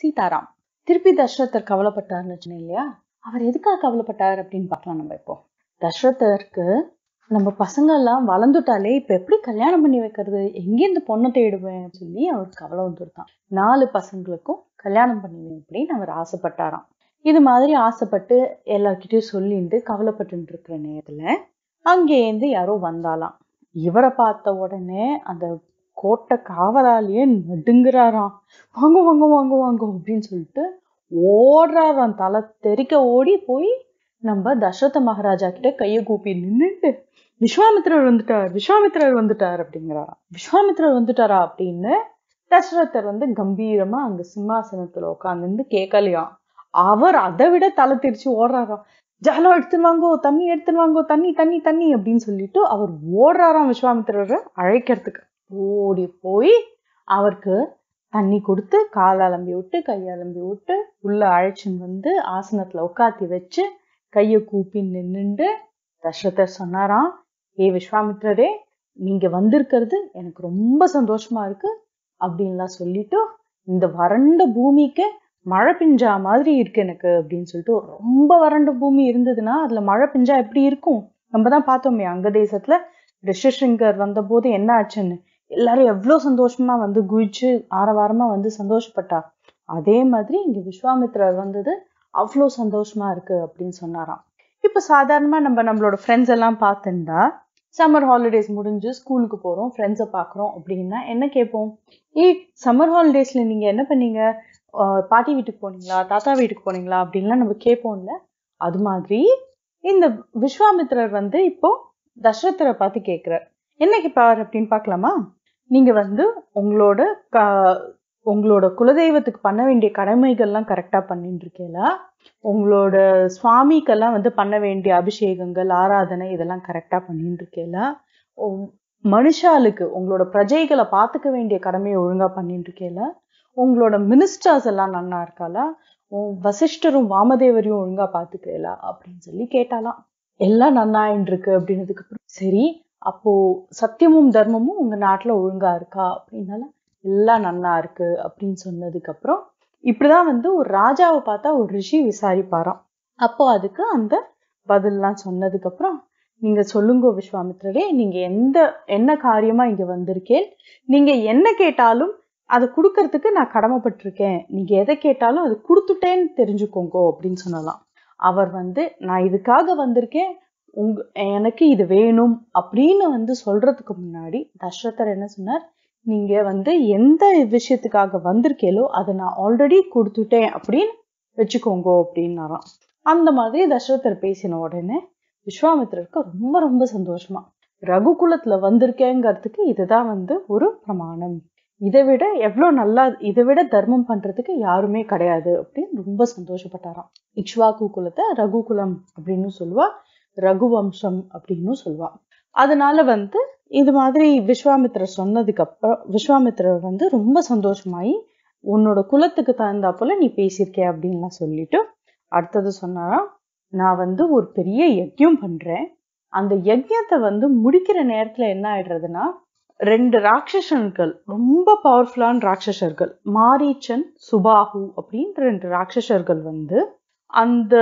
சீதாராம் திருப்பி தசரதர் கவலைப்பட்டார்னு சொன்னேன் இல்லையா அவர் எதுக்காக கவலைப்பட்டார் அப்படின்னு பார்க்கலாம் நம்ம இப்போ தசரதருக்கு நம்ம பசங்க எல்லாம் வளர்ந்துட்டாலே இப்ப எப்படி கல்யாணம் பண்ணி வைக்கிறது எங்கேருந்து பொண்ணை தேடுவேன் சொல்லி அவருக்கு கவலை வந்துருதான் நாலு பசங்களுக்கும் கல்யாணம் பண்ணி அப்படின்னு அவர் ஆசைப்பட்டாராம் இது மாதிரி ஆசைப்பட்டு எல்லார்கிட்டயும் சொல்லிட்டு கவலைப்பட்டு இருக்கிற நேரத்துல அங்கேருந்து யாரோ வந்தாலாம் இவரை பார்த்த உடனே அந்த கோட்டை காவலாளியே நடுங்குறாராம் வாங்க வாங்க வாங்க வாங்க அப்படின்னு சொல்லிட்டு ஓடுறாராம் தலை தெறிக்க ஓடி போய் நம்ம தசரத மகாராஜா கிட்ட கையை கூப்பி நின்னுட்டு விஸ்வாமித்திரர் வந்துட்டார் விஸ்வாமித்திரர் வந்துட்டார் அப்படிங்கிறாராம் விஸ்வாமித்திரர் வந்துட்டாரா அப்படின்னு தசரதர் வந்து கம்பீரமா அங்க சிம்மாசனத்துல உட்காந்துருந்து கேட்கலையாம் அவர் அதை விட தலை திரிச்சு ஓடுறாராம் ஜலம் எடுத்துன்னு வாங்கோ தண்ணி எடுத்துன்னு வாங்கோ தண்ணி தண்ணி தண்ணி அப்படின்னு சொல்லிட்டு அவர் ஓடுறாராம் விஸ்வாமித்திரரை அழைக்கிறதுக்கு ஓடி போய் அவருக்கு தண்ணி கொடுத்து கால் அலம்பி விட்டு கையலம்பி விட்டு உள்ள அழைச்சின்னு வந்து ஆசனத்துல உட்காத்தி வச்சு கையை கூப்பி நின்னுண்டு தசரதர் சொன்னாராம் ஏ விஸ்வாமித்திரரே நீங்க வந்திருக்கிறது எனக்கு ரொம்ப சந்தோஷமா இருக்கு அப்படின்லாம் சொல்லிட்டு இந்த வறண்ட பூமிக்கு மழை பிஞ்சா மாதிரி இருக்கு எனக்கு அப்படின்னு சொல்லிட்டு ரொம்ப வறண்ட பூமி இருந்ததுன்னா அதுல மழை பிஞ்சா எப்படி இருக்கும் நம்ம தான் பார்த்தோமே அங்க தேசத்துல ரிஷிஷங்கர் வந்த போது என்ன ஆச்சுன்னு எல்லாரும் எவ்வளவு சந்தோஷமா வந்து குதிச்சு ஆரவாரமா வந்து சந்தோஷப்பட்டா அதே மாதிரி இங்க விஸ்வாமித்திரர் வந்தது அவ்வளோ சந்தோஷமா இருக்கு அப்படின்னு சொன்னாராம் இப்ப சாதாரணமா நம்ம நம்மளோட ஃப்ரெண்ட்ஸ் எல்லாம் பார்த்துட்டா சம்மர் ஹாலிடேஸ் முடிஞ்சு ஸ்கூலுக்கு போறோம் ஃப்ரெண்ட்ஸை பார்க்குறோம் அப்படின்னா என்ன கேட்போம் ஏய் சம்மர் ஹாலிடேஸ்ல நீங்க என்ன பண்ணீங்க ஆஹ் பாட்டி வீட்டுக்கு போனீங்களா தாத்தா வீட்டுக்கு போனீங்களா அப்படின்லாம் நம்ம கேட்போம்ல அது மாதிரி இந்த விஸ்வாமித்திரர் வந்து இப்போ தசரதரை பார்த்து கேட்கிறார் என்ன கேட்பார் அப்படின்னு பார்க்கலாமா நீங்க வந்து உங்களோட க உங்களோட குலதெய்வத்துக்கு பண்ண வேண்டிய கடமைகள்லாம் கரெக்டா பண்ணிட்டு இருக்கீங்களா உங்களோட சுவாமிக்கெல்லாம் வந்து பண்ண வேண்டிய அபிஷேகங்கள் ஆராதனை இதெல்லாம் கரெக்டா பண்ணிட்டு இருக்கீங்களா உம், மனுஷாளுக்கு உங்களோட பிரஜைகளை பார்த்துக்க வேண்டிய கடமையை ஒழுங்கா பண்ணிட்டு இருக்கீங்களா உங்களோட மினிஸ்டர்ஸ் எல்லாம் நன்னா இருக்காளா உன் வசிஷ்டரும் வாமதேவரையும் ஒழுங்கா பாத்துக்கிறீங்களா அப்படின்னு சொல்லி கேட்டாலாம் எல்லாம் நன்னாயின்னு இருக்கு அப்படின்னதுக்கு அப்புறம் சரி அப்போ சத்தியமும் தர்மமும் உங்க நாட்டுல ஒழுங்கா இருக்கா அப்படின்னால எல்லாம் நன்னா இருக்கு அப்படின்னு சொன்னதுக்கு அப்புறம் இப்படிதான் வந்து ஒரு ராஜாவை பார்த்தா ஒரு ரிஷி விசாரிப்பாராம் அப்போ அதுக்கு அந்த பதில்லாம் சொன்னதுக்கு அப்புறம் நீங்க சொல்லுங்க விஸ்வாமித்திரரே நீங்க எந்த என்ன காரியமா இங்க வந்திருக்கேன் நீங்க என்ன கேட்டாலும் அதை கொடுக்கறதுக்கு நான் கடமைப்பட்டிருக்கேன் நீங்க எதை கேட்டாலும் அது கொடுத்துட்டேன்னு தெரிஞ்சுக்கோங்க அப்படின்னு சொல்லலாம் அவர் வந்து நான் இதுக்காக வந்திருக்கேன் உங்க எனக்கு இது வேணும் அப்படின்னு வந்து சொல்றதுக்கு முன்னாடி தசரதர் என்ன சொன்னார் நீங்க வந்து எந்த விஷயத்துக்காக வந்திருக்கேலோ அதை நான் ஆல்ரெடி கொடுத்துட்டேன் அப்படின்னு வச்சுக்கோங்க அப்படின்னாராம் அந்த மாதிரி தசரதர் பேசின உடனே விஸ்வாமித்திரருக்கு ரொம்ப ரொம்ப சந்தோஷமா ரகுகுலத்துல வந்திருக்கேங்கிறதுக்கு இதுதான் வந்து ஒரு பிரமாணம் இதை விட எவ்வளவு நல்லா இதை விட தர்மம் பண்றதுக்கு யாருமே கிடையாது அப்படின்னு ரொம்ப சந்தோஷப்பட்டாராம் இக்ஷ்வாகு குலத்தை ரகுகுலம் அப்படின்னு சொல்லுவா ரகுவம்சம் அப்படின்னு சொல்லுவா அதனால வந்து இது மாதிரி விஸ்வாமித்திரர் சொன்னதுக்கு அப்புறம் விஸ்வாமித்திரர் வந்து ரொம்ப சந்தோஷமாயி உன்னோட குலத்துக்கு தகுந்தா போல நீ பேசியிருக்கே அப்படின்லாம் சொல்லிட்டு அடுத்தது சொன்னாராம் நான் வந்து ஒரு பெரிய யஜ்யம் பண்றேன் அந்த யஜ்யத்தை வந்து முடிக்கிற நேரத்துல என்ன ஆயிடுறதுன்னா ரெண்டு ராட்சசர்கள் ரொம்ப பவர்ஃபுல்லான ராட்சசர்கள் மாரீச்சன் சுபாகு அப்படின்ற ரெண்டு ராட்சசர்கள் வந்து அந்த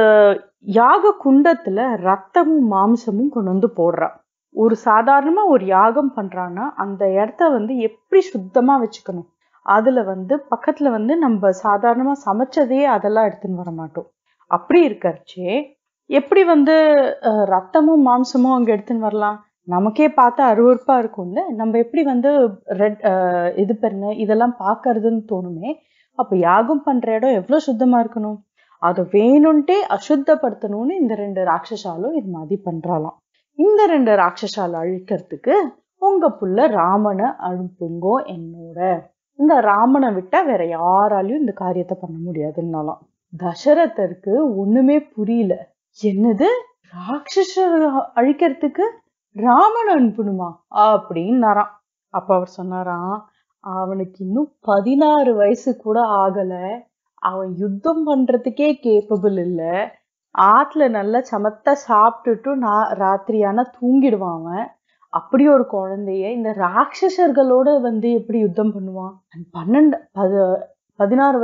யாக குண்டத்துல ரத்தமும் மாம்சமும் கொண்டு வந்து போடுறா ஒரு சாதாரணமா ஒரு யாகம் பண்றான்னா அந்த இடத்த வந்து எப்படி சுத்தமா வச்சுக்கணும் அதுல வந்து பக்கத்துல வந்து நம்ம சாதாரணமா சமைச்சதையே அதெல்லாம் எடுத்துன்னு வர மாட்டோம் அப்படி இருக்கறச்சே எப்படி வந்து அஹ், ரத்தமும் மாம்சமும் அங்க எடுத்துன்னு வரலாம் நமக்கே பார்த்தா அருவருப்பா இருக்கும்ல நம்ம எப்படி வந்து ரெட் இது பெருங்க இதெல்லாம் பார்க்கறதுன்னு தோணுமே அப்ப யாகம் பண்ற இடம் எவ்வளவு சுத்தமா இருக்கணும் அதை வேணும்ட்டே அசுத்தப்படுத்தணும்னு இந்த ரெண்டு ராட்சசாலும் இது மாதிரி பண்றாளாம் இந்த ரெண்டு ராட்சசால அழிக்கிறதுக்கு உங்க புள்ள ராமனை அனுப்புங்கோ என்னோட இந்த ராமனை விட்டா வேற யாராலையும் இந்த காரியத்தை பண்ண முடியாதுன்னாலாம் தசரதருக்கு ஒண்ணுமே புரியல என்னது ராட்சச அழிக்கிறதுக்கு ராமன் அனுப்பணுமா அப்படின்னாராம் அப்ப அவர் சொன்னாராம் அவனுக்கு இன்னும் பதினாறு வயசு கூட ஆகல அவன் யுத்தம் பண்றதுக்கே கேப்பபிள் இல்ல ஆத்துல நல்லா சமத்தா சாப்பிட்டுட்டு நான் ராத்திரியானா தூங்கிடுவான் அவன் அப்படி ஒரு குழந்தைய இந்த ராட்சசர்களோட வந்து எப்படி யுத்தம் பண்ணுவான் பன்னெண்டு பத பதினாறு வயசு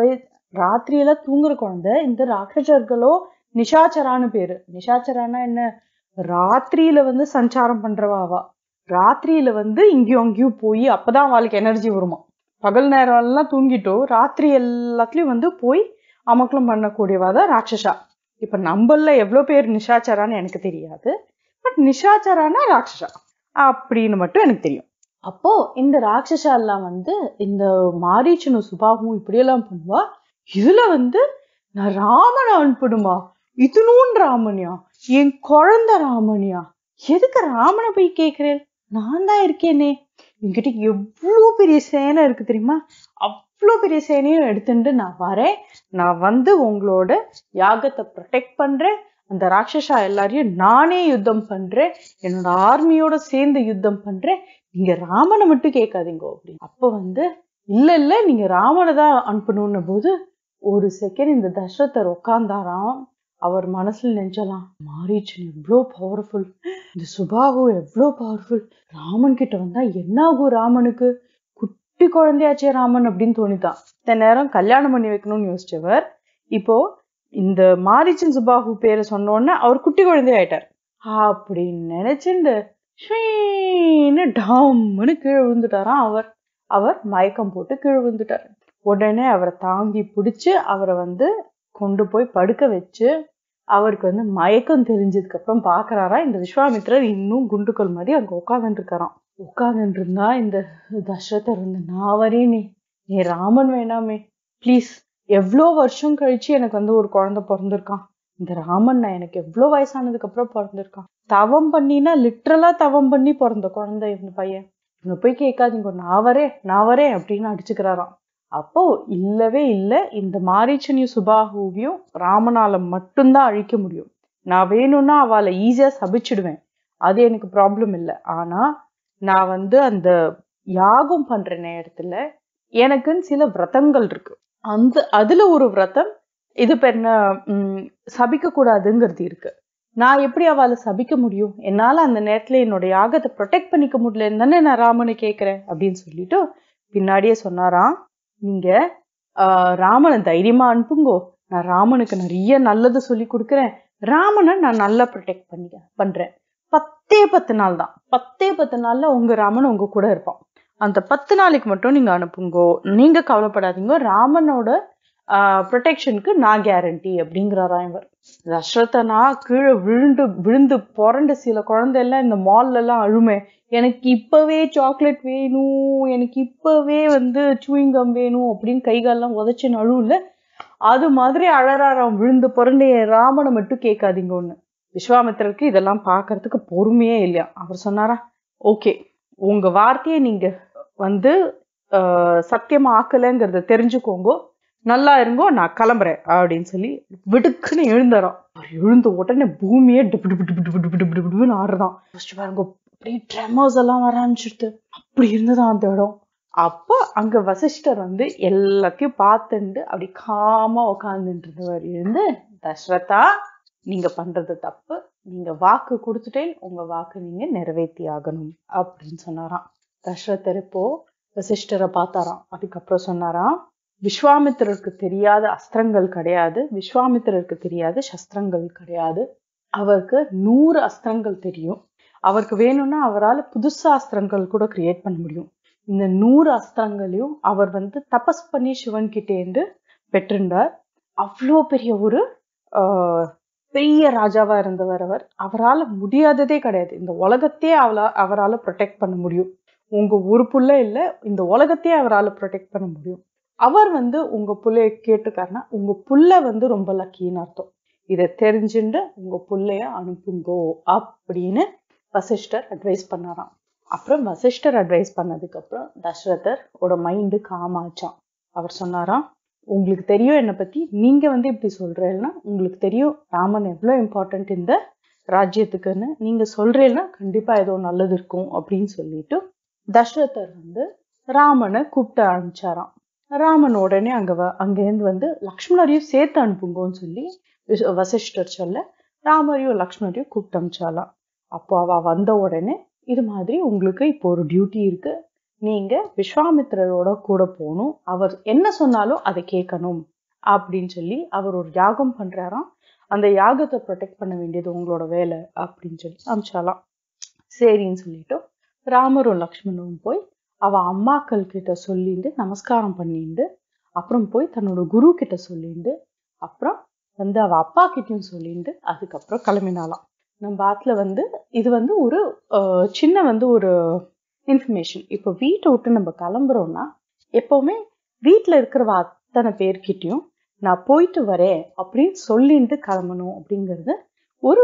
ராத்திரியில தூங்குற குழந்தை இந்த ராட்சசர்களோ நிஷாச்சரான்னு பேரு நிஷாச்சரானா என்ன ராத்திரியில வந்து சஞ்சாரம் பண்றவாவா ராத்திரியில வந்து இங்கேயும் அங்கேயும் போய் அப்பதான் அவளுக்கு எனர்ஜி வருமா பகல் நேரம் எல்லாம் தூங்கிட்டோ ராத்திரி எல்லாத்துலயும் வந்து போய் அமக்கலம் பண்ணக்கூடியவா தான் ராட்சசா இப்ப நம்மள எவ்வளவு பேர் நிஷாச்சரான்னு எனக்கு தெரியாது பட் நிஷாச்சரானா ராட்சசா அப்படின்னு மட்டும் எனக்கு தெரியும் அப்போ இந்த ராட்சசா எல்லாம் வந்து இந்த மாரீச்சனு சுபாவும் இப்படியெல்லாம் பண்ணுவா இதுல வந்து நான் ராமனை அனுப்பணுமா இதுனூன் ராமனியா என் குழந்தை ராமனியா எதுக்கு ராமனை போய் கேக்குறேன் நான் தான் இருக்கேனே என்கிட்ட எவ்வளோ பெரிய சேனை இருக்கு தெரியுமா அவ்வளோ பெரிய சேனையும் எடுத்துட்டு நான் வரேன் நான் வந்து உங்களோட யாகத்தை ப்ரொடெக்ட் பண்றேன் அந்த ராட்சசா எல்லாரையும் நானே யுத்தம் பண்றேன் என்னோட ஆர்மியோட சேர்ந்து யுத்தம் பண்றேன் நீங்க ராமனை மட்டும் கேட்காதீங்க அப்படின்னு அப்ப வந்து இல்ல இல்ல நீங்க ராமனை தான் அனுப்பணும்னு போது ஒரு செகண்ட் இந்த தசரதர் உட்கார்ந்தாராம் அவர் மனசுல நினைச்சலாம் மாரீச்சன் எவ்வளோ பவர்ஃபுல் இந்த சுபாகு எவ்வளோ பவர்ஃபுல் ராமன் கிட்ட வந்தா என்ன ஆகும் ராமனுக்கு குட்டி குழந்தையாச்சே ராமன் அப்படின்னு தோணிதான் இத்தனை நேரம் கல்யாணம் பண்ணி வைக்கணும்னு யோசிச்சவர் இப்போ இந்த மாரீச்சன் சுபாகு பேரை சொன்ன உடனே அவர் குட்டி குழந்தை ஆயிட்டார் அப்படின்னு நினைச்சுண்டு ஷீன்னு டம்னு கீழே விழுந்துட்டாராம் அவர் அவர் மயக்கம் போட்டு கீழே விழுந்துட்டார் உடனே அவரை தாங்கி பிடிச்சு அவரை வந்து கொண்டு போய் படுக்க வச்சு அவருக்கு வந்து மயக்கம் தெரிஞ்சதுக்கு அப்புறம் பாக்குறாரா இந்த விஸ்வாமித்திரர் இன்னும் குண்டுக்கல் மாதிரி அங்க உட்காந்துட்டு இருக்காராம் உட்காந்துட்டு இருந்தா இந்த தசரதர் வந்து நான் வரேன் நீ நீ ராமன் வேணாமே ப்ளீஸ் எவ்வளோ வருஷம் கழிச்சு எனக்கு வந்து ஒரு குழந்தை பிறந்திருக்கான் இந்த ராமன் நான் எனக்கு எவ்வளோ வயசானதுக்கு அப்புறம் பிறந்திருக்கான் தவம் பண்ணினா லிட்ரலா தவம் பண்ணி பிறந்த குழந்தை இந்த பையன் இவனை போய் கேட்காதீங்க நான் வரேன் நான் வரேன் அப்படின்னு அடிச்சுக்கிறாராம் அப்போ இல்லவே இல்லை இந்த மாரீச்சனையும் சுபாகுவையும் ராமனால மட்டும்தான் அழிக்க முடியும் நான் வேணும்னா அவளை ஈஸியா சபிச்சிடுவேன் அது எனக்கு ப்ராப்ளம் இல்லை ஆனா நான் வந்து அந்த யாகம் பண்ற நேரத்துல எனக்குன்னு சில விரதங்கள் இருக்கு அந்த அதுல ஒரு விரதம் இது பேர் என்ன உம் சபிக்க கூடாதுங்கிறது இருக்கு நான் எப்படி அவளை சபிக்க முடியும் என்னால அந்த நேரத்துல என்னோட யாகத்தை ப்ரொடெக்ட் பண்ணிக்க முடியலன்னு தானே நான் ராமனை கேட்கிறேன் அப்படின்னு சொல்லிட்டு பின்னாடியே சொன்னாராம் நீங்க ஆஹ் ராமனை தைரியமா அனுப்புங்கோ நான் ராமனுக்கு நிறைய நல்லது சொல்லி கொடுக்குறேன் ராமனை நான் நல்லா ப்ரொடெக்ட் பண்ணி பண்றேன் பத்தே பத்து நாள் தான் பத்தே பத்து நாள்ல உங்க ராமன் உங்க கூட இருப்பான் அந்த பத்து நாளைக்கு மட்டும் நீங்க அனுப்புங்கோ நீங்க கவலைப்படாதீங்க ராமனோட ப்ரொடெக்ஷனுக்கு நான் கேரண்டி அப்படிங்கிறாராம் இவர் தசரதனா கீழே விழுந்து விழுந்து புரண்டு சில குழந்தை எல்லாம் இந்த மால்ல எல்லாம் அழுமே எனக்கு இப்பவே சாக்லேட் வேணும் எனக்கு இப்பவே வந்து சூயிங்கம் வேணும் அப்படின்னு கைகாலெல்லாம் உதச்சு நழுவுல அது மாதிரி அழறாராம் விழுந்து புரண்டு என் ராமனை மட்டும் கேட்காதீங்க ஒண்ணு விஸ்வாமித்திரருக்கு இதெல்லாம் பார்க்கறதுக்கு பொறுமையே இல்லையா அவர் சொன்னாரா ஓகே உங்க வார்த்தையை நீங்க வந்து ஆஹ், சத்தியமா ஆக்கலைங்கிறத தெரிஞ்சுக்கோங்க நல்லா இருங்கோ நான் கிளம்புறேன் அப்படின்னு சொல்லி விடுக்குன்னு எழுந்தாராம் அவர் எழுந்த உடனே பூமியே டிப்பு டிப்பு டிப்பு டிப்பு டிப்பு டிப்பு டிப்புன்னு ஆடுறதான் ஃபர்ஸ்ட் பாருங்க அப்படியே ட்ரெமர்ஸ் எல்லாம் வர ஆரம்பிச்சிடுது அப்படி இருந்ததான் அந்த இடம் அப்போ அங்க வசிஷ்டர் வந்து எல்லாத்தையும் பார்த்துண்டு அப்படி காமா உட்கார்ந்துட்டு இருந்தவர் இருந்து தஸ்ரதா நீங்க பண்றது தப்பு நீங்க வாக்கு கொடுத்துட்டேன் உங்க வாக்கு நீங்க நிறைவேற்றி ஆகணும் அப்படின்னு சொன்னாராம் தசரதர் இப்போ வசிஷ்டரை பார்த்தாராம் அதுக்கப்புறம் சொன்னாராம் விஸ்வாமித்திரருக்கு தெரியாத அஸ்திரங்கள் கிடையாது விஸ்வாமித்திரருக்கு தெரியாத சஸ்திரங்கள் கிடையாது அவருக்கு நூறு அஸ்திரங்கள் தெரியும் அவருக்கு வேணும்னா அவரால் புதுசா அஸ்திரங்கள் கூட கிரியேட் பண்ண முடியும் இந்த நூறு அஸ்திரங்களையும் அவர் வந்து தபஸ் பண்ணி சிவன் கிட்டேந்து பெற்றிருந்தார் அவ்வளோ பெரிய ஒரு ஆஹ், பெரிய ராஜாவா இருந்தவர் அவர் அவரால் முடியாததே கிடையாது இந்த உலகத்தையே அவளா அவரால் ப்ரொடெக்ட் பண்ண முடியும் உங்க ஒரு புள்ள இல்ல இந்த உலகத்தையே அவரால் ப்ரொடெக்ட் பண்ண முடியும் அவர் வந்து உங்க புள்ளைய கேட்டிருக்காருன்னா உங்க புள்ள வந்து ரொம்ப லக்கின்னு அர்த்தம் இதை தெரிஞ்சுண்டு உங்க புள்ளைய அனுப்புங்கோ அப்படின்னு வசிஷ்டர் அட்வைஸ் பண்ணாராம் அப்புறம் வசிஷ்டர் அட்வைஸ் பண்ணதுக்கு அப்புறம் தசரதர் ஓட மைண்டு காமாச்சான் அவர் சொன்னாராம் உங்களுக்கு தெரியும் என்னை பத்தி நீங்க வந்து இப்படி சொல்றேன்னா உங்களுக்கு தெரியும் ராமன் எவ்வளவு இம்பார்ட்டன்ட் இந்த ராஜ்யத்துக்குன்னு நீங்க சொல்றேன்னா கண்டிப்பா ஏதோ நல்லது இருக்கும் அப்படின்னு சொல்லிட்டு தசரதர் வந்து ராமனை கூப்பிட்டு அனுப்பிச்சாராம் ராமன் உடனே அங்க வ அங்கேருந்து வந்து லக்ஷ்மணரையும் சேர்த்து அனுப்புங்கன்னு சொல்லி விஸ்- வசிஷ்டர் சொல்ல ராமரையும் லக்ஷ்மணரையும் கூப்பிட்டு அனுப்பிச்சாலாம் அப்போ அவ வந்த உடனே இது மாதிரி உங்களுக்கு இப்போ ஒரு டியூட்டி இருக்கு நீங்க விஸ்வாமித்திரரோட கூட போகணும் அவர் என்ன சொன்னாலும் அதை கேட்கணும் அப்படின்னு சொல்லி அவர் ஒரு யாகம் பண்றாராம் அந்த யாகத்தை ப்ரொடெக்ட் பண்ண வேண்டியது உங்களோட வேலை அப்படின்னு சொல்லி அமிச்சாலாம் சரின்னு சொல்லிட்டு ராமரும் லக்ஷ்மணரும் போய் அவ அம்மாக்கள் கிட்ட சொல்லிட்டு நமஸ்காரம் பண்ணிட்டு அப்புறம் போய் தன்னோட குரு கிட்ட சொல்லிட்டு அப்புறம் வந்து அவ அப்பா கிட்டயும் சொல்லிட்டு அதுக்கப்புறம் கிளம்பினாலாம் நம்ம ஆத்துல வந்து இது வந்து ஒரு அஹ், சின்ன வந்து ஒரு இன்ஃபர்மேஷன் இப்போ வீட்டை விட்டு நம்ம கிளம்புறோம்னா எப்பவுமே வீட்டில் இருக்கிறவ அத்தனை பேர்கிட்டயும் நான் போயிட்டு வரேன் அப்படின்னு சொல்லிட்டு கிளம்பணும் அப்படிங்கிறது ஒரு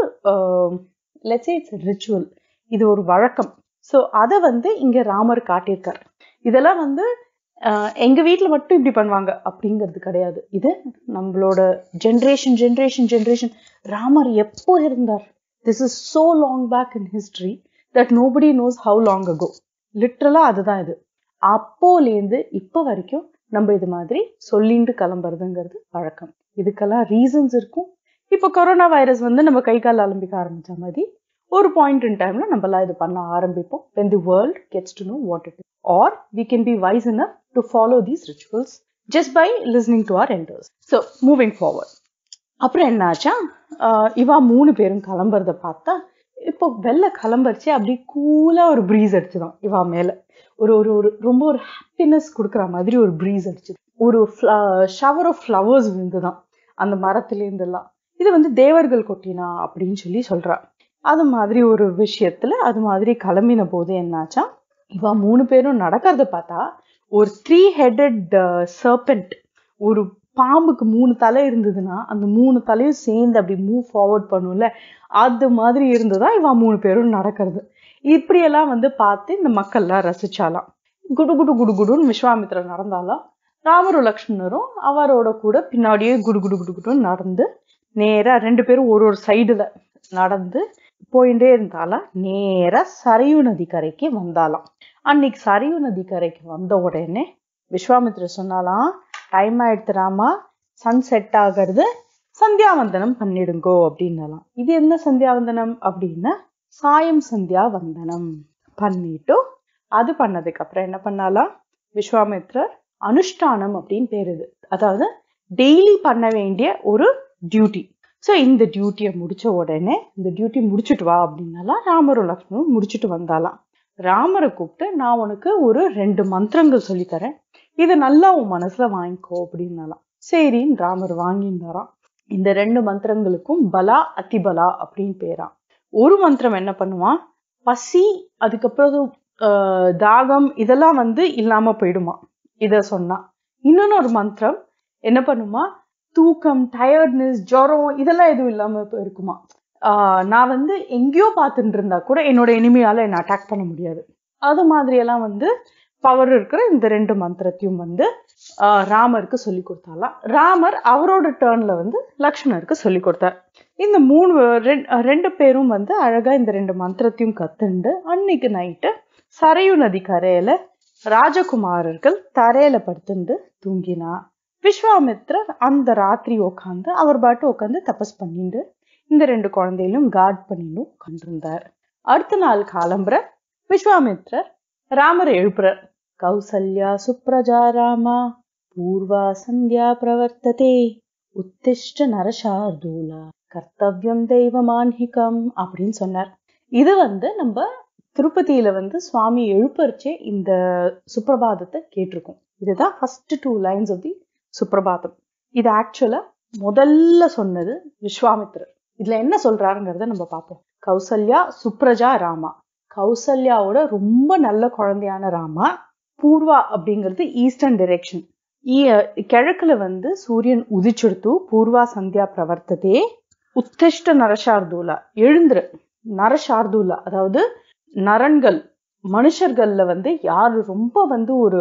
லெட்ஸ் இட்ஸ் ரிச்சுவல் இது ஒரு வழக்கம் ஸோ அதை வந்து இங்க ராமர் காட்டியிருக்கார் இதெல்லாம் வந்து ஆஹ், எங்க வீட்ல மட்டும் இப்படி பண்ணுவாங்க அப்படிங்கிறது கிடையாது இது நம்மளோட ஜென்ரேஷன் ஜென்ரேஷன் ஜென்ரேஷன் ராமர் எப்போ இருந்தார் this is so long back in history that nobody knows how long ago லிட்ரலா அதுதான் இது அப்போலேருந்து இப்போ வரைக்கும் நம்ம இது மாதிரி சொல்லிட்டு கிளம்புறதுங்கிறது வழக்கம் இதுக்கெல்லாம் ரீசன்ஸ் இருக்கும் இப்போ கொரோனா வைரஸ் வந்து நம்ம கை கால் அலம்பிக்க ஆரம்பிச்ச மாதிரி ஒரு பாயிண்ட் இன் டைம்ல நம்மலாம் இது பண்ண ஆரம்பிப்போம் when the world gets to know what it is or we can be wise enough to follow these rituals just by listening to our elders so moving forward அப்புறம் என்னாச்சா ஆஹ் இவா மூணு பேரும் கிளம்புறத பார்த்தா இப்போ வெள்ள கிளம்பரிச்சு அப்படியே கூலா ஒரு ப்ரீஸ் அடிச்சுதான் இவா மேல ஒரு ஒரு ஒரு ரொம்ப ஒரு ஹாப்பினஸ் கொடுக்குற மாதிரி ஒரு ப்ரீஸ் அடிச்சு ஒரு ஷவர் ஆஃப் ஃப்ளவர்ஸ் விழுந்துதான் அந்த மரத்துல இருந்தெல்லாம் இது வந்து தேவர்கள் கொட்டினா அப்படின்னு சொல்லி சொல்றா அது மாதிரி ஒரு விஷயத்துல அது மாதிரி கிளம்பின போது என்னாச்சா இவா மூணு பேரும் நடக்கிறத பார்த்தா ஒரு த்ரீ ஹெடட் சர்பெண்ட் ஒரு பாம்புக்கு மூணு தலை இருந்ததுன்னா அந்த மூணு தலையும் சேர்ந்து அப்படி மூவ் ஃபார்வர்ட் பண்ணும்ல அது மாதிரி இருந்ததா இவா மூணு பேரும் நடக்கிறது இப்படியெல்லாம் வந்து பார்த்து இந்த மக்கள்லாம் ரசிச்சாலாம் குடு குடு குடு குடுன்னு விஸ்வாமித்திரர் நடந்தாலாம் ராமரும் லக்ஷ்மணரும் அவரோட கூட பின்னாடியே குடு குடு குடு குடுன்னு நடந்து நேரா ரெண்டு பேரும் ஒரு ஒரு சைடுல நடந்து போயிட்டே இருந்தாலாம் நேரா சரையு நதி கரைக்கு வந்தாலாம் அன்னைக்கு சரையு நதி கரைக்கு வந்த உடனே விஸ்வாமித்திரர் சொன்னாலாம் டைம் ஆயிடுத்து ராமா சன் செட் ஆகிறது சந்தியாவந்தனம் பண்ணிடுங்கோ அப்படின்னலாம் இது என்ன சந்தியாவந்தனம் அப்படின்னா சாயம் சந்தியா வந்தனம் பண்ணிட்டு அது பண்ணதுக்கு அப்புறம் என்ன பண்ணாலாம் விஸ்வாமித்ரர் அனுஷ்டானம் அப்படின்னு பேர் இது அதாவது டெய்லி பண்ண வேண்டிய ஒரு டியூட்டி ஸோ இந்த டியூட்டியை முடிச்ச உடனே இந்த டியூட்டி முடிச்சுட்டு வா அப்படின்னாலாம் ராமரும் லக்ஷ்மணும் முடிச்சுட்டு வந்தாலாம் ராமரை கூப்பிட்டு நான் உனக்கு ஒரு ரெண்டு மந்திரங்கள் சொல்லித்தரேன் இதை நல்லா உன் மனசுல வாங்கிக்கோ அப்படின்னாலாம் சரின்னு ராமர் வாங்கியிருந்தாராம் இந்த ரெண்டு மந்திரங்களுக்கும் பலா அதிபலா அப்படின்னு பேராம் ஒரு மந்திரம் என்ன பண்ணுவான் பசி அதுக்கப்புறம் ஆஹ், தாகம் இதெல்லாம் வந்து இல்லாம போயிடுமா இத சொன்னா இன்னொன்னு ஒரு மந்திரம் என்ன பண்ணுமா தூக்கம் டயர்ட்னஸ் ஜுரம் இதெல்லாம் எதுவும் இல்லாம இப்ப இருக்குமா ஆஹ், நான் வந்து எங்கேயோ பார்த்துட்டு இருந்தா கூட என்னோட இனிமையால என்னை அட்டாக் பண்ண முடியாது அது மாதிரி எல்லாம் வந்து பவர் இருக்கிற இந்த ரெண்டு மந்திரத்தையும் வந்து ஆஹ், ராமருக்கு சொல்லி கொடுத்தாலாம் ராமர் அவரோட டேர்ன்ல வந்து லக்ஷ்மணருக்கு சொல்லி கொடுத்தார் இந்த மூணு ரெண்- ரெண்டு பேரும் வந்து அழகா இந்த ரெண்டு மந்திரத்தையும் கத்துண்டு அன்னைக்கு நைட்டு சரையு நதி கரையில ராஜகுமாரர்கள் தரையில படுத்துண்டு தூங்கினா விஸ்வாமித்ரர் அந்த ராத்திரி உட்காந்து அவர் பாட்டு உட்காந்து தபஸ் பண்ணிண்டு இந்த ரெண்டு குழந்தையிலும் காட் பண்ணிட்டு உட்காந்துருந்தார் அடுத்த நாள் காலம்புற விஸ்வாமித்ரர் ராமரை எழுப்புறார் கௌசல்யா சுப்ரஜா ராமா பூர்வா சந்தியா பிரவர்த்ததே உத்திஷ்ட நரசார்தூலா கர்த்தவ்யம் தெய்வமான்ஹிகம் அப்படின்னு சொன்னார் இது வந்து நம்ம திருப்பதியில வந்து சுவாமி எழுப்பரிச்சே இந்த சுப்பிரபாதத்தை கேட்டிருக்கோம் இதுதான் first two lines of the Suprabhatam இது ஆக்சுவலா முதல்ல சொன்னது விஸ்வாமித்திரர் இதுல என்ன சொல்றாருங்கிறத நம்ம பார்ப்போம் கௌசல்யா சுப்ரஜா ராமா கௌசல்யாவோட ரொம்ப நல்ல குழந்தையான ராமா பூர்வா அப்படிங்கிறது ஈஸ்டர்ன் டைரெக்ஷன் கிழக்குல வந்து சூரியன் உதிச்செடுத்து பூர்வா சந்தியா பிரவர்த்ததே உத்திஷ்ட நரசார்தூலா எழுந்துரு நரசார்தூலா அதாவது நரன்கள் மனுஷர்கள்ல வந்து யாரு ரொம்ப வந்து ஒரு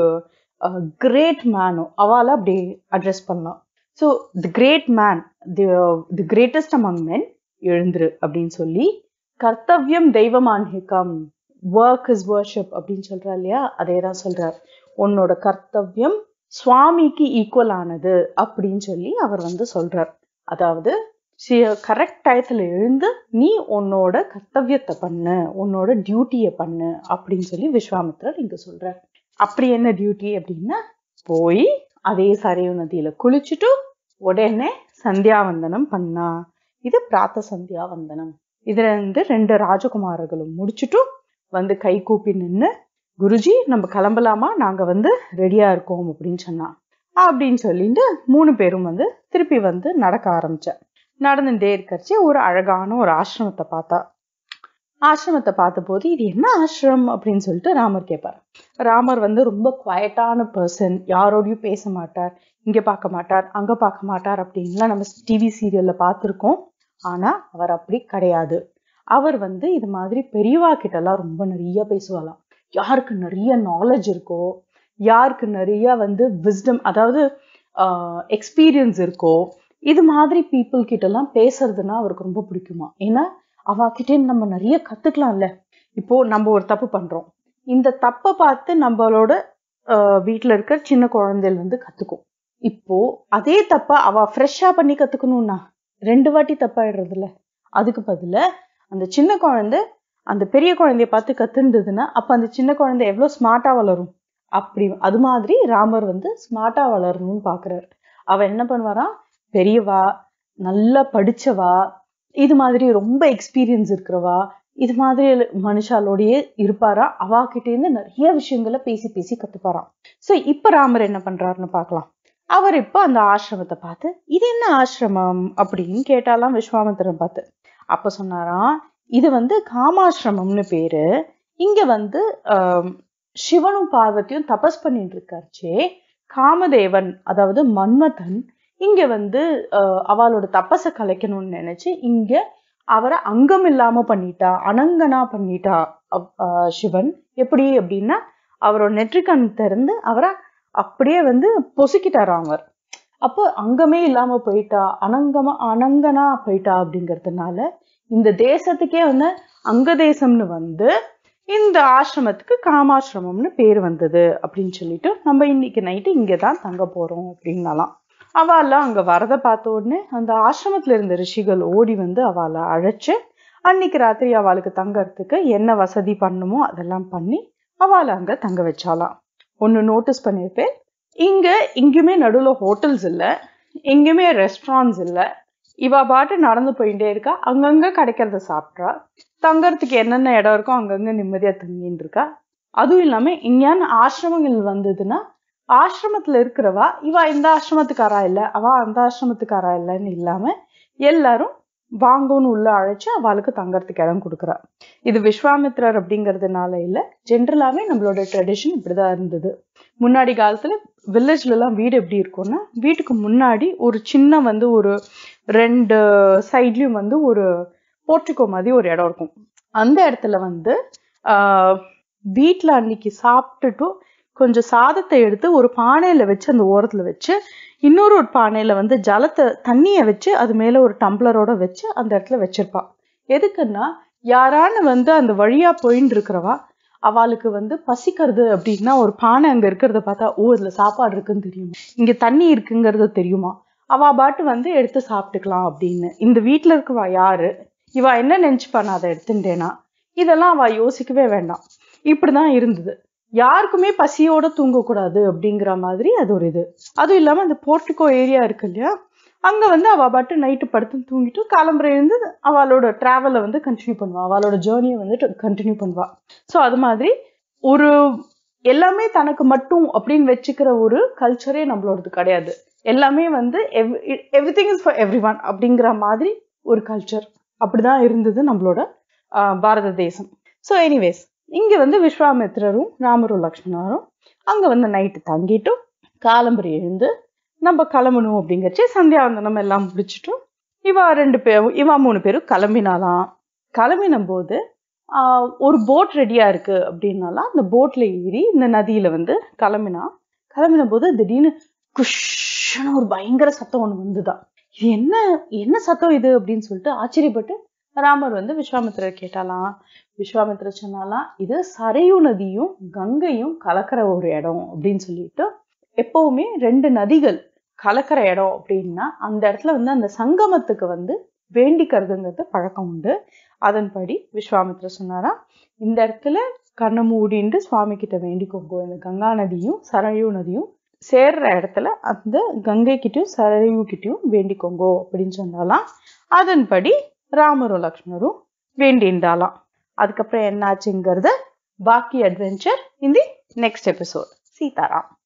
கிரேட் மேனோ அவளை அப்படி அட்ரஸ் பண்ணலாம் so the great man the the greatest among men எழுந்துரு அப்படின்னு சொல்லி கர்த்தவ்யம் தெய்வமான்ஹிகம் ஒர்க் இஸ் வர்ஷிப் அப்படின்னு சொல்றா இல்லையா அதே தான் சொல்றார் உன்னோட கர்த்தவ்யம் சுவாமிக்கு ஈக்குவல் ஆனது அப்படின்னு சொல்லி அவர் வந்து சொல்றார் அதாவது கரெக்ட் டயத்துல எழுந்து நீ உன்னோட கர்த்தவியத்தை பண்ணு உன்னோட டியூட்டியை பண்ணு அப்படின்னு சொல்லி விஸ்வாமித்திரர் இங்க சொல்றார் அப்படி என்ன டியூட்டி அப்படின்னா போய் அதே சரையு நதியில குளிச்சுட்டு உடனே சந்தியாவந்தனம் பண்ணா இது பிராத்த சந்தியாவந்தனம் இதுல இருந்து ரெண்டு ராஜகுமாரர்களும் முடிச்சுட்டு வந்து கை கூப்பி நின்று குருஜி நம்ம கிளம்பலாமா நாங்க வந்து ரெடியா இருக்கோம் அப்படின்னு சொன்னான் அப்படின்னு சொல்லிட்டு மூணு பேரும் வந்து திருப்பி வந்து நடக்க ஆரம்பிச்சேன் நடந்துட்டே இருக்கச்சு ஒரு அழகான ஒரு ஆசிரமத்தை பார்த்தா ஆசிரமத்தை பார்த்தபோது இது என்ன ஆசிரமம் அப்படின்னு சொல்லிட்டு ராமர் கேட்பார் ராமர் வந்து ரொம்ப குவாய்ட்டான பர்சன் யாரோடையும் பேச மாட்டார் இங்க பார்க்க மாட்டார் அங்க பார்க்க மாட்டார் அப்படின்லாம் நம்ம டிவி சீரியல்ல பார்த்துருக்கோம் ஆனா அவர் அப்படி கிடையாது அவர் வந்து இது மாதிரி பெரியவா கிட்ட எல்லாம் ரொம்ப நிறைய பேசுவாளாம் யாருக்கு நிறைய நாலேஜ் இருக்கோ யாருக்கு நிறைய வந்து விஸ்டம் அதாவது எக்ஸ்பீரியன்ஸ் இருக்கோ இது மாதிரி பீப்புள் கிட்ட எல்லாம் பேசுறதுன்னா அவருக்கு ரொம்ப பிடிக்குமா ஏன்னா அவாக்கிட்டே நம்ம நிறைய கத்துக்கலாம்ல இப்போ நம்ம ஒரு தப்பு பண்றோம் இந்த தப்பை பார்த்து நம்மளோட ஆஹ் வீட்ல இருக்க சின்ன குழந்தைகள் வந்து கத்துக்கும் இப்போ அதே தப்ப அவ ஃப்ரெஷ்ஷா பண்ணி கத்துக்கணும்னா ரெண்டு வாட்டி தப்பாயிடுறதுல அதுக்கு பதில அந்த சின்ன குழந்தை அந்த பெரிய குழந்தைய பார்த்து கத்துண்டதுன்னா அப்ப அந்த சின்ன குழந்தை எவ்வளவு ஸ்மார்ட்டா வளரும் அப்படி அது மாதிரி ராமர் வந்து ஸ்மார்ட்டா வளரணும்னு பாக்குறாரு அவ என்ன பண்ணுவாராம் பெரியவா நல்லா படிச்சவா இது மாதிரி ரொம்ப எக்ஸ்பீரியன்ஸ் இருக்கிறவா இது மாதிரி மனுஷாலோடயே இருப்பாரா அவாகிட்ட இருந்து நிறைய விஷயங்களை பேசி பேசி கத்துப்பாராம் சோ இப்ப ராமர் என்ன பண்றாருன்னு பார்க்கலாம் அவர் இப்ப அந்த ஆசிரமத்தை பார்த்து இது என்ன ஆசிரமம் அப்படின்னு கேட்டாலாம் விஸ்வாமித்திரன் பார்த்து அப்ப சொன்னாராம் இது வந்து காமாசிரமம்னு பேரு இங்க வந்து ஆஹ் சிவனும் பார்வதியும் தபஸ் பண்ணிட்டு இருக்காச்சே காமதேவன் அதாவது மன்மதன் இங்க வந்து ஆஹ் அவளோட தபஸை கலைக்கணும்னு நினைச்சு இங்க அவரை அங்கம் இல்லாம பண்ணிட்டா அனங்கனா பண்ணிட்டா அவ்- ஆஹ் சிவன் எப்படி அப்படின்னா அவரோட நெற்றிக்கண் திறந்து அவரை அப்படியே வந்து பொசுக்கிட்டாராம் அவர் அப்போ அங்கமே இல்லாம போயிட்டா அனங்கமா அனங்கனா போயிட்டா அப்படிங்கறதுனால இந்த தேசத்துக்கே வந்து அங்க தேசம்னு வந்து இந்த ஆசிரமத்துக்கு காமாசிரமம்னு பேர் வந்தது அப்படின்னு சொல்லிட்டு நம்ம இன்னைக்கு நைட்டு இங்க தான் தங்க போறோம் அப்படின்னாலாம் அவெல்லாம் அங்க வரத பார்த்த உடனே அந்த ஆசிரமத்துல இருந்த ரிஷிகள் ஓடி வந்து அவளை அழைச்சு அன்னைக்கு ராத்திரி அவளுக்கு தங்கறதுக்கு என்ன வசதி பண்ணுமோ அதெல்லாம் பண்ணி அவளை அங்க தங்க வச்சாலாம் ஒன்னு நோட்டீஸ் பண்ணியிருப்பேன் இங்க எங்கேயுமே நடுவுல ஹோட்டல்ஸ் இல்ல எங்கேயுமே ரெஸ்டாரண்ட்ஸ் இல்ல இவ பாட்டு நடந்து போயிட்டே இருக்கா அங்கங்க கிடைக்கிறத சாப்பிட்றா தங்கறதுக்கு என்னென்ன இடம் இருக்கோ அங்கங்க நிம்மதியா தங்கின்னு இருக்கா அதுவும் இல்லாம இங்கேயான ஆசிரமங்கள் வந்ததுன்னா ஆசிரமத்துல இருக்கிறவா இவ இந்த ஆசிரமத்துக்காரா இல்ல அவ அந்த ஆசிரமத்துக்காரா இல்லைன்னு இல்லாம எல்லாரும் வாங்கன்னு உள்ள அழைச்சு அவளுக்கு தங்கறதுக்கு இடம் கொடுக்குறா இது விஸ்வாமித்ரர் அப்படிங்கறதுனால இல்ல ஜென்ரலாவே நம்மளோட ட்ரெடிஷன் இப்படிதான் இருந்தது முன்னாடி காலத்துல வில்லேஜ்ல எல்லாம் வீடு எப்படி இருக்கும்னா வீட்டுக்கு முன்னாடி ஒரு சின்ன வந்து ஒரு ரெண்டு சைட்லயும் வந்து ஒரு போர்ட்டிகோ மாதிரி ஒரு இடம் இருக்கும் அந்த இடத்துல வந்து ஆஹ் வீட்ல அன்னைக்கு சாப்பிட்டுட்டு கொஞ்சம் சாதத்தை எடுத்து ஒரு பானையில வச்சு அந்த ஓரத்துல வச்சு இன்னொரு ஒரு பானையில வந்து ஜலத்தை தண்ணிய வச்சு அது மேல ஒரு டம்ளரோட வச்சு அந்த இடத்துல வச்சிருப்பா எதுக்குன்னா யாரான வந்து அந்த வழியா போயின்னு இருக்கிறவா அவளுக்கு வந்து பசிக்கிறது அப்படின்னா ஒரு பானை அங்க இருக்கிறத பார்த்தா ஓ இதுல சாப்பாடு இருக்குன்னு தெரியுமா இங்க தண்ணி இருக்குங்கிறது தெரியுமா அவ பாட்டு வந்து எடுத்து சாப்பிட்டுக்கலாம் அப்படின்னு இந்த வீட்ல இருக்கவா யாரு இவ என்ன நினைச்சுப்பா நான் அதை எடுத்துட்டேனா இதெல்லாம் அவ யோசிக்கவே வேண்டாம் இப்படிதான் இருந்தது யாருக்குமே பசியோட தூங்கக்கூடாது அப்படிங்கிற மாதிரி அது ஒரு இது அதுவும் இல்லாம அந்த போர்ட்டிகோ ஏரியா இருக்கு இல்லையா அங்க வந்து அவ பாட்டு நைட்டு படுத்து தூங்கிட்டு காலம்பரை இருந்து அவளோட டிராவலை வந்து கண்டினியூ பண்ணுவா அவளோட ஜேர்னியை வந்துட்டு கண்டினியூ பண்ணுவா ஸோ அது மாதிரி ஒரு எல்லாமே தனக்கு மட்டும் அப்படின்னு வச்சுக்கிற ஒரு கல்ச்சரே நம்மளோடது கிடையாது எல்லாமே வந்து everything is for everyone அப்படிங்கிற மாதிரி ஒரு கல்ச்சர் அப்படிதான் இருந்தது நம்மளோட ஆஹ், பாரத தேசம் ஸோ எனிவேஸ் இங்க வந்து விஸ்வாமித்ரரும் ராமரும் லக்ஷ்மணரும் அங்க வந்து நைட்டு தங்கிட்டும் காலம்பரி எழுந்து நம்ம கிளம்பணும் அப்படிங்கச்சு சந்தியாவந்தனம் எல்லாம் முடிச்சிட்டும் இவ ரெண்டு பேரும் இவ மூணு பேரும் கிளம்பினாலாம் கிளம்பின போது ஆஹ், ஒரு போட் ரெடியா இருக்கு அப்படின்னாலாம் அந்த போட்ல ஏறி இந்த நதியில வந்து கிளம்பினா கிளம்பின போது திடீர்னு குஷ்ன்னு ஒரு பயங்கர சத்தம் ஒண்ணு வந்துதான் இது என்ன என்ன சத்தம் இது அப்படின்னு சொல்லிட்டு ஆச்சரியப்பட்டு ராமர் வந்து விஸ்வாமித்திரர் கேட்டாலாம் விஸ்வாமித்திரர் சொன்னாலாம் இது சரையு நதியும் கங்கையும் கலக்கிற ஒரு இடம் அப்படின்னு சொல்லிட்டு எப்பவுமே ரெண்டு நதிகள் கலக்கிற இடம் அப்படின்னா அந்த இடத்துல வந்து அந்த சங்கமத்துக்கு வந்து வேண்டிக்கிறதுங்கிறது பழக்கம் உண்டு அதன்படி விஸ்வாமித்திரர் சொன்னாராம் இந்த இடத்துல கண்ணை மூடிண்டு சுவாமி கிட்ட வேண்டிக்கோங்க இந்த கங்கா நதியும் சரையு நதியும் சேர்ற இடத்துல அந்த கங்கை கிட்டயும் சரயு கிட்டயும் வேண்டிக்கோங்கோ அப்படின்னு சொன்னாலாம் அதன்படி ராமரும் லக்ஷ்மணரும் வேண்டிண்டாலாம் அதுக்கப்புறம் என்னாச்சுங்கிறத பாக்கி அட்வென்ச்சர் இந்த நெக்ஸ்ட் எபிசோட் சீதாராம்